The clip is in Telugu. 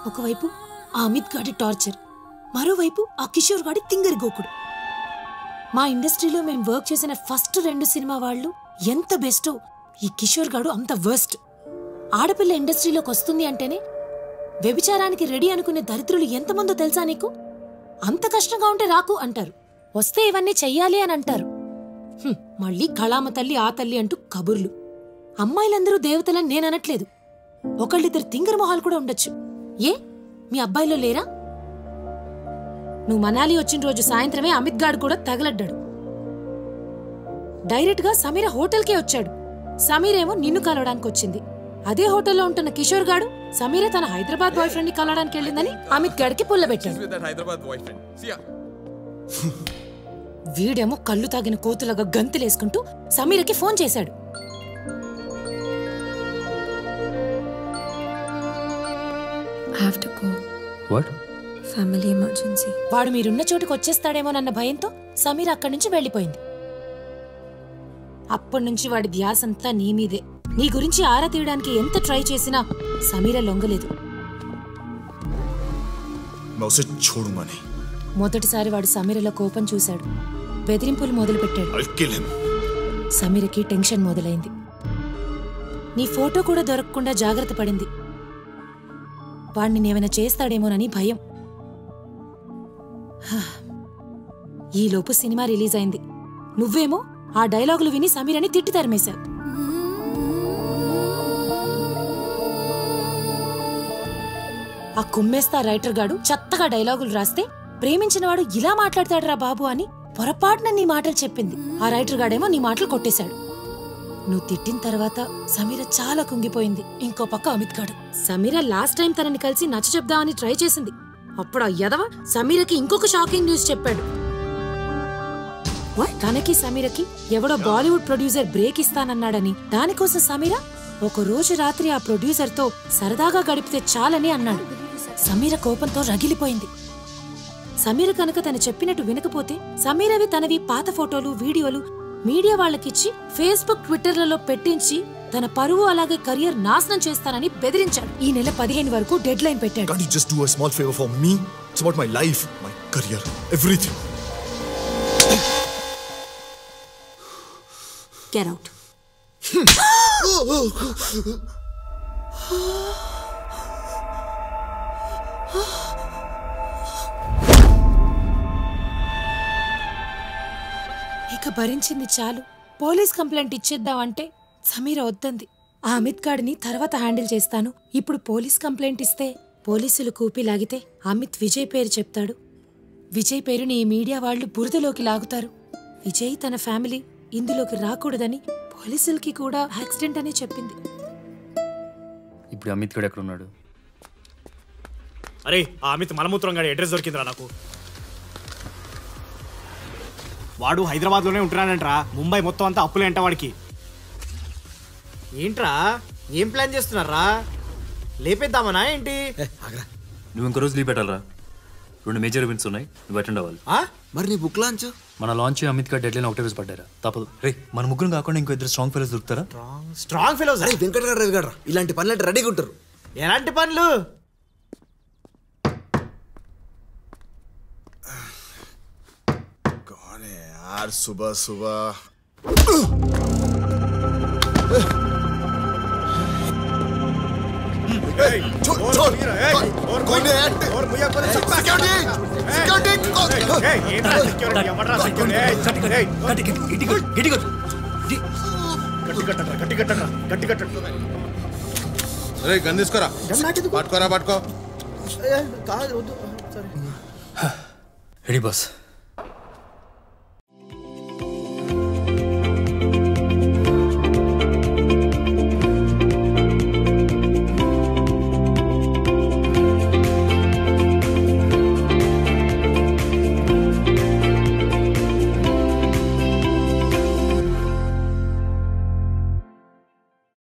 ఒకవైపు ఆ అమిత్ గాడి టార్చర్ మరోవైపు ఆ కిషోర్ గాడి తింగరి గోకుడు మా ఇండస్ట్రీలో మేము వర్క్ చేసిన ఫస్ట్ రెండు సినిమా వాళ్ళు ఎంత బెస్టో ఈ కిషోర్ గాడు అంత వర్స్ట్ ఆడపిల్ల ఇండస్ట్రీలోకి వస్తుంది అంటేనే వ్యభిచారానికి రెడీ అనుకునే దరిద్రులు ఎంతమందో తెలుసా నీకు అంత కష్టంగా ఉంటే రాకు అంటారు వస్తే ఇవన్నీ చెయ్యాలి అని అంటారు హ్మ్, మళ్ళీ కళామ తల్లి ఆ తల్లి అంటూ కబుర్లు అమ్మాయిలందరూ దేవతలని నేననట్లేదు ఒకళ్ళిద్దరు తింగర మొహాలు కూడా ఉండొచ్చు ఏ మీ అబ్బాయిలో లేరా నువ్వు మనాలి వచ్చిన రోజు సాయంత్రమే అమిత్ గాడు కూడా తగలడ్డాడు డైరెక్ట్ గా సమీర హోటల్కే వచ్చాడు సమీరేమో నిన్ను కలవడానికి వచ్చింది అదే హోటల్లో ఉంటున్న కిషోర్ గాడు సమీర తన హైదరాబాద్ బాయ్ ఫ్రెండ్ ని కలవడానికి వెళ్ళిందని అమిత్ గాడికి పుల్లబెట్టాడు with that Hyderabad boyfriend. See ya. వీడేమో కళ్ళు తాగిన కోతులాగా గంతులేసుకుంటూ సమీరకి ఫోన్ చేశాడు I have to go. What Family emergency. వాడు మీరున్న చోటుకు వచ్చేస్తాడేమోనన్న భయంతో సమీర అక్కడి నుంచి వెళ్ళిపోయింది అప్పటి నుంచి వాడి ధ్యాసంతా నీ మీదే నీ గురించి ఆరా తీయడానికి ఎంత ట్రై చేసినా సమీర లొంగలేదు मैं उसे छोड़ूंगा नहीं మొదటిసారి వాడు సమీరలో కోపం చూశాడు బెదిరింపులు మొదలుపెట్టాడు I'll kill him. సమీరకి టెన్షన్ మొదలైంది నీ ఫోటో కూడా దొరకకుండా జాగ్రత్త పడింది వాణ్ణి నేమైనా చేస్తాడేమోనని భయం హా. ఈలోపు సినిమా రిలీజ్ అయింది నువ్వేమో ఆ డైలాగులు విని సమీరని తిట్టి తరిమేశావు ఆ కుమ్మేస్తా రైటర్ గాడు చెత్తగా డైలాగులు రాస్తే ప్రేమించినవాడు ఇలా మాట్లాడతాడురా బాబు అని పొరపాటున నీ మాటలు చెప్పింది ఆ రైటర్ గాడేమో నీ మాటలు కొట్టేశాడు నువ్వు తిట్టిన తర్వాత సమీర చాలా కుంగిపోయింది ఇంకో పక్క అమిత్ గాడు సమీర లాస్ట్ టైం తనని కలిసి నచ్చ చెప్దామని ట్రై చేసింది అప్పుడు ఆ యదవ సమీరకి ఇంకొక షాకింగ్ న్యూస్ చెప్పాడు తనకి సమీరకి ఎవడో బాలీవుడ్ ప్రొడ్యూసర్ బ్రేక్ ఇస్తానన్నాడని దానికోసం సమీర ఒక రోజు రాత్రి ఆ ప్రొడ్యూసర్ తో సరదాగా గడిపితే చాలని అన్నాడు సమీర కోపంతో రగిలిపోయింది సమీర కనుక తను చెప్పినట్టు వినకపోతే సమీరవి తనవి పాత ఫోటోలు వీడియోలు మీడియా వాళ్ళకిచ్చి ఫేస్బుక్ ట్విట్టర్లలో పెట్టించి తన పరువు అలాగే కెరియర్ నాశనం చేస్తానని బెదిరించాడు ఈ నెల పదిహేను వరకు డెడ్ లైన్ పెట్టాడు Can't you just do a small favor for me? It's about my life, my career, everything. Get out. ఇక భరించింది చాలు పోలీస్ కంప్లైంట్ ఇచ్చేద్దామంటే సమీర వద్దంది ఆ అమిత్ గాడిని తర్వాత హ్యాండిల్ చేస్తాను ఇప్పుడు పోలీస్ కంప్లైంట్ ఇస్తే పోలీసులు కూపి లాగితే అమిత్ విజయ్ పేరు చెప్తాడు విజయ్ పేరుని ఈ మీడియా వాళ్ళు బురదలోకి లాగుతారు విజయ్ తన ఫ్యామిలీ ఇందులోకి రాకూడదని పోలీసులకి కూడా యాక్సిడెంట్ అనే చెప్పింది ఇప్పుడు అమిత్ గడ్ ఎక్కడ ఉన్నాడు అరే ఆ అమిత్ మలమూత్రం గాడి అడ్రస్ దొరికిందిరా నాకు వాడు హైదరాబాద్లోనే ఉంటున్నాడంట్రా ముంబై మొత్తం అంతా అప్పులే అంట వాడికి ఏంట్రా ఏం ప్లాన్ చేస్తున్నారా లేపేద్దామనా ఏంటి నువ్వు ఇంకో రోజు లీవ్ పెట్టాలరా రెండు మేజర్ ఈవెంట్స్ ఉన్నాయి నువ్వు అటెండ్ అవ్వాలి ఆ? మరి నీ బుక్ లాంచ్ మన లాంచ్ అమిత్ గడ్ డెడ్ లైన్ ఒకటే రోజు పడ్డారా తప్పదు రే మన ముగ్గురు కాకుండా ఇంకో ఇద్దరు స్ట్రాంగ్ ఫెలోస్ దొరుకుతారా స్ట్రాంగ్ ఫెలోస్ అరే వెంకట గారు రవి గారు ఇలాంటి పనులు అంటే రెడీగా ఉంటారు ఎలాంటి పనులు कौन है यार सुबह सुबह छोड़ छोड़ कौन- कौन है यार? Security! Security! कौन- అరే గన్ తీసుకోరా పట్టుకోరా పట్టుకో కాదు రెడీ బాస్